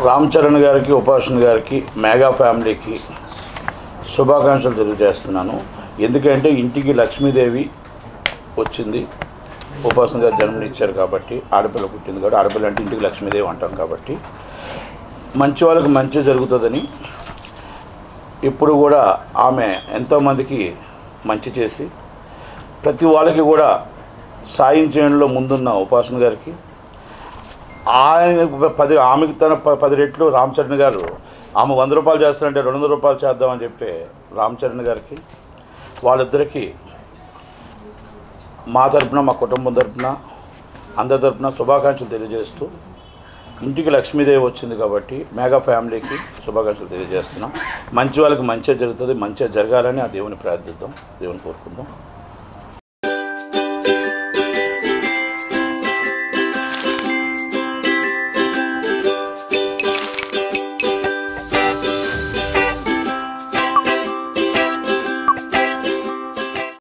రామ్ చరణ్ గారికి ఉపాసన గారికి మేఘా ఫ్యామిలీకి శుభాకాంక్షలు తెలియజేస్తున్నాను ఎందుకంటే ఇంటికి లక్ష్మీదేవి వచ్చింది ఉపాసన గారు జన్మనిచ్చారు కాబట్టి ఆడపిల్ల పుట్టింది కాబట్టి ఆడపిల్ల అంటే ఇంటికి లక్ష్మీదేవి అంటాం కాబట్టి మంచి వాళ్ళకి మంచి జరుగుతుందని ఇప్పుడు కూడా ఆమె ఎంతోమందికి మంచి చేసి ప్రతి వాళ్ళకి కూడా సాయం చేయడంలో ముందున్న ఉపాసన గారికి ఆయన పది ఆమెకి తన ప- పది రెట్లు రామ్ చరణ్ గారు ఆమె వంద రూపాయలు చేస్తారంటే రెండు వందల రూపాయలు చేద్దామని చెప్పి రామ్ చరణ్ గారికి వాళ్ళిద్దరికీ మా తరపున మా కుటుంబం తరపున అందరి తరపున శుభాకాంక్షలు తెలియజేస్తూ ఇంటికి లక్ష్మీదేవి వచ్చింది కాబట్టి మేఘా ఫ్యామిలీకి శుభాకాంక్షలు తెలియజేస్తున్నాం మంచి వాళ్ళకి మంచిగా జరుగుతుంది మంచిగా జరగాలని ఆ దేవుని ప్రార్థిద్దాం దేవుని కోరుకుందాం